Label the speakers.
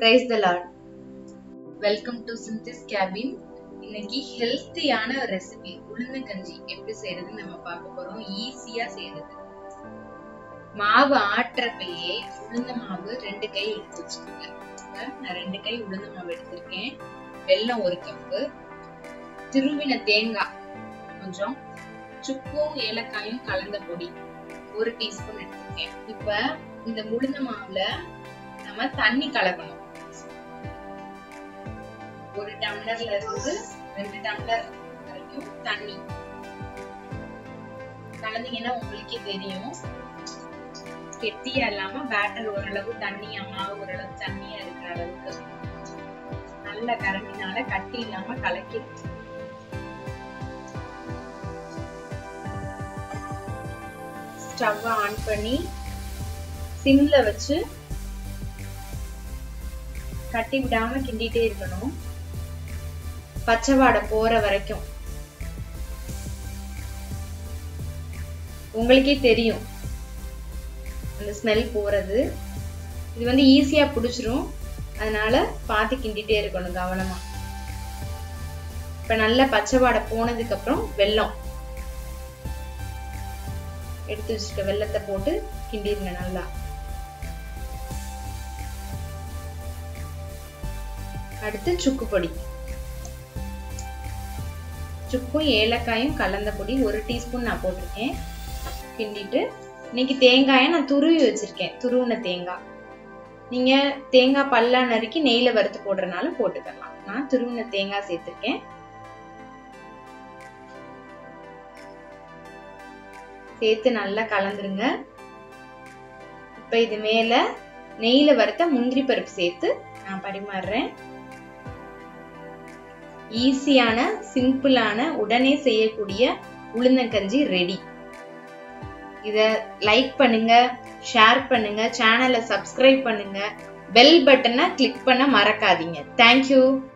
Speaker 1: price the lord welcome to சிந்திஸ் cabin இன்னைக்கு ஹெல்த்தியான ரெசிபி உளுந்து கஞ்சி எப்படி செய்யறதுன்னு நம்ம பார்க்க போறோம் ஈஸியா செய்யறது மாவு ஆட்டுறப்பயே உளுந்த மாவு ரெண்டு கை எடுத்து வச்சுக்கோங்க இப்ப நான் ரெண்டு கை உளுந்த மாவு எடுத்திருக்கேன் வெல்லம் ஒரு கப்பு திருவின தேங்காய் கொஞ்சம் சுக்கும் ஏலக்காயும் கலந்த பொடி ஒரு டீஸ்பூன் எடுத்திருக்கேன் இப்ப இந்த உளுந்த மாவுல நம்ம தண்ணி கலக்கணும் ஒரு டம்ளர்ல இருந்து ரெண்டு டம்ளர் வரைக்கும் தண்ணி கலந்தீங்கன்னா உங்களுக்கே தெரியும் கெட்டியா இல்லாம பேட்டர் ஓரளவு தண்ணியா மாவு ஓரளவு தண்ணியா இருக்கிற அளவுக்கு நல்ல கரண்டினால கட்டி இல்லாம கலக்கி ஸ்டவ் ஆன் பண்ணி சிம்ல வச்சு கட்டி விடாம கிண்டிட்டே இருக்கணும் பச்சை வாடை போற வரைக்கும் உங்களுக்கே தெரியும் அந்த ஸ்மெல் போறது இது வந்து ஈஸியா பிடிச்சிரும் அதனால பார்த்து கிண்டிட்டே இருக்கணும் கவனமா இப்ப நல்ல பச்சை வாடை போனதுக்கு அப்புறம் வெல்லம் எடுத்து வச்சுக்க வெள்ளத்தை போட்டு கிண்டிருங்க நல்லா அடுத்து சுக்கு பொடி சுக்கும் ஏலக்காயும் கலந்த பொடி ஒரு டீஸ்பூன் நான் போட்டிருக்கேன் கிண்டிட்டு இன்னைக்கு தேங்காயை நான் துருவி வச்சிருக்கேன் துருவின தேங்காய் நீங்க தேங்காய் பல்லா நறுக்கி நெய்ல வறுத்து போடுறனாலும் போட்டுக்கலாம் நான் துருவின தேங்காய் சேர்த்திருக்கேன் சேர்த்து நல்லா கலந்துருங்க இப்ப இது மேல நெய்ல வறுத்த முந்திரி பருப்பு சேர்த்து நான் பரிமாறுறேன் ஈஸியான சிம்பிளான உடனே செய்யக்கூடிய உளுந்தங்கஞ்சி ரெடி இத லைக் பண்ணுங்க ஷேர் பண்ணுங்க சேனலை சப்ஸ்கிரைப் பண்ணுங்க பெல் பட்டனை கிளிக் பண்ண மறக்காதீங்க தேங்க்யூ